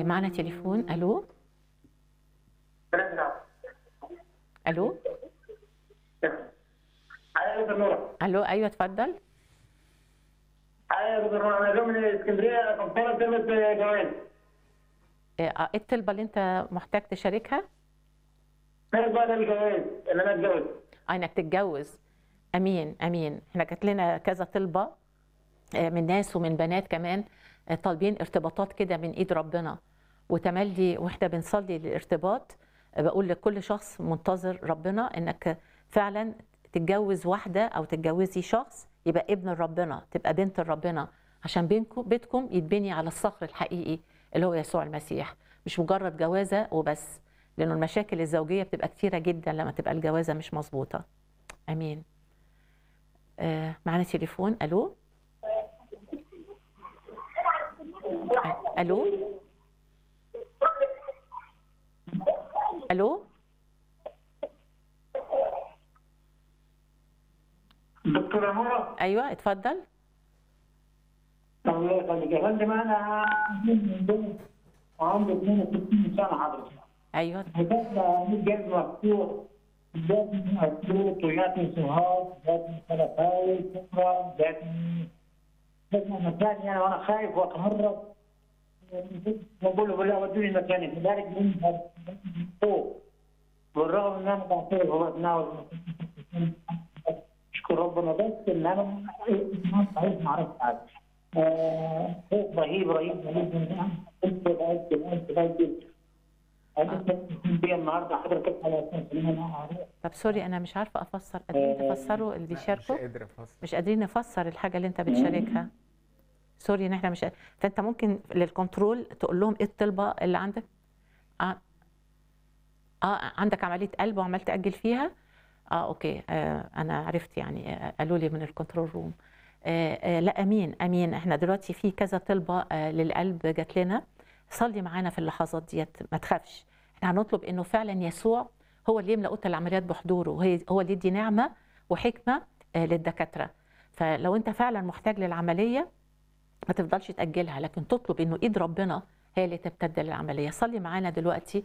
معنا تليفون الو الو ايوه يا نور الو ايوه اتفضل ايوه يا نور انا جاي من اسكندريه كنت طالب كلمه جواز آه، ايه الطلبه اللي انت محتاج تشاركها كانت بقى ده الجواز ان انا اتجوز آه، انك تتجوز امين امين احنا جات لنا كذا طلبه آه، من ناس ومن بنات كمان آه، طالبين ارتباطات كده من ايد ربنا وتملي واحنا بنصلي للارتباط آه، بقول لكل شخص منتظر ربنا انك فعلا تتجوز واحده او تتجوزي شخص يبقى ابن ربنا تبقى بنت ربنا عشان بينكم بيتكم يتبني على الصخر الحقيقي اللي هو يسوع المسيح مش مجرد جوازه وبس لانه المشاكل الزوجيه بتبقى كتيره جدا لما تبقى الجوازه مش مظبوطه امين آه معانا تليفون الو آه، الو الو دكتوره نور ايوه اتفضل الله يخليك يا فندم انا عندي 62 سنه حضرتك ايوه هدفنا 100 جاز مفتوح جاتني مفتوح وجاتني سهاد جاتني خلفاوي كفرة جاتني جاتني مكان يعني وانا خايف واتهرب بقول له بالله ودوني مكاني فذلك من فوق بالرغم ان انا بعترف وبتناول اشكر ربنا بس ان انا عايز ما اعرفش حاجه آه، خوف رهيب رهيب رهيب من كنت بعيد بعيد بعيد انا كنت بيا النهارده حضرتك على اساس ان انا اعرف طب سوري انا مش عارفه افسر قادرين تفسروا اللي مش بيشاركوا قادر افسر مش قادرين نفسر الحاجه اللي انت بتشاركها سوري ان احنا مش فانت ممكن للكنترول تقول لهم ايه الطلبه اللي عندك اه, آه عندك عمليه قلب وعمال تاجل فيها اه اوكي آه انا عرفت يعني آه قالوا لي من الكنترول روم آه آه لا امين امين احنا دلوقتي في كذا طلبه آه للقلب جات لنا صلي معانا في اللحظات ديت ما تخافش احنا هنطلب انه فعلا يسوع هو اللي يملا اوضه العمليات بحضوره وهي- هو اللي يدي نعمه وحكمه آه للدكاتره فلو انت فعلا محتاج للعمليه ما تفضلش تاجلها لكن تطلب انه ايد ربنا هي اللي تبتدل العمليه صلي معانا دلوقتي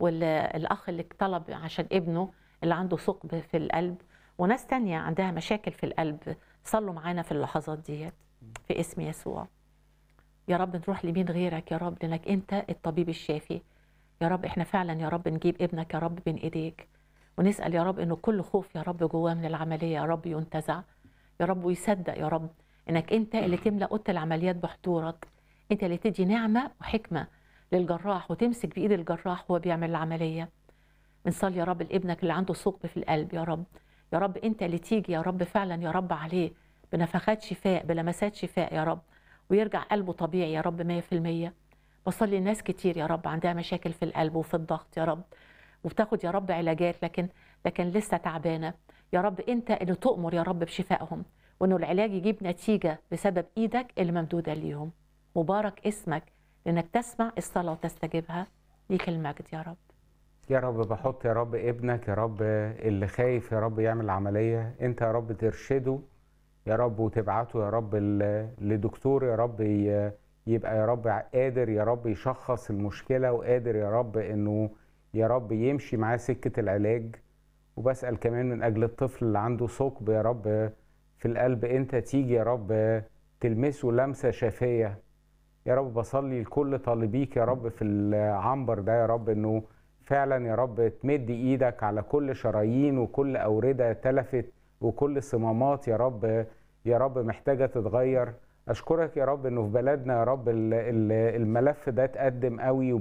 والاخ اللي طلب عشان ابنه اللي عنده ثقب في القلب وناس تانية عندها مشاكل في القلب صلوا معانا في اللحظات ديت في اسم يسوع يا رب نروح لمين غيرك يا رب لانك انت الطبيب الشافي يا رب احنا فعلا يا رب نجيب ابنك يا رب بين ايديك ونسال يا رب انه كل خوف يا رب جواه من العمليه يا رب ينتزع يا رب ويصدق يا رب انك انت اللي تملا اوضه العمليات بحضورك انت اللي تدي نعمه وحكمه للجراح وتمسك بايد الجراح وهو بيعمل العمليه بنصلي يا رب لابنك اللي عنده ثقب في القلب يا رب يا رب انت اللي تيجي يا رب فعلا يا رب عليه بنفخات شفاء بلمسات شفاء يا رب ويرجع قلبه طبيعي يا رب 100% بصلي ناس كتير يا رب عندها مشاكل في القلب وفي الضغط يا رب وبتاخد يا رب علاجات لكن لكن لسه تعبانه يا رب انت اللي تؤمر يا رب بشفائهم وانه العلاج يجيب نتيجه بسبب ايدك اللي ممدوده ليهم مبارك اسمك لانك تسمع الصلاه وتستجيبها ليك المجد يا رب يا رب بحط يا رب ابنك يا رب اللي خايف يا رب يعمل عملية انت يا رب ترشده يا رب وتبعته يا رب ل- لدكتور يا رب ي- يبقى يا رب قادر يا رب يشخص المشكلة وقادر يا رب انه يا رب يمشي معاه سكة العلاج وبسأل كمان من أجل الطفل اللي عنده ثقب يا رب في القلب انت تيجي يا رب تلمسه لمسة شافية يا رب بصلي لكل طالبيك يا رب في العنبر ده يا رب انه فعلا يا رب تمد ايدك على كل شرايين وكل اورده تلفت وكل صمامات يا رب يا رب محتاجه تتغير اشكرك يا رب انه في بلدنا يا رب ال- ال- الملف ده اتقدم قوي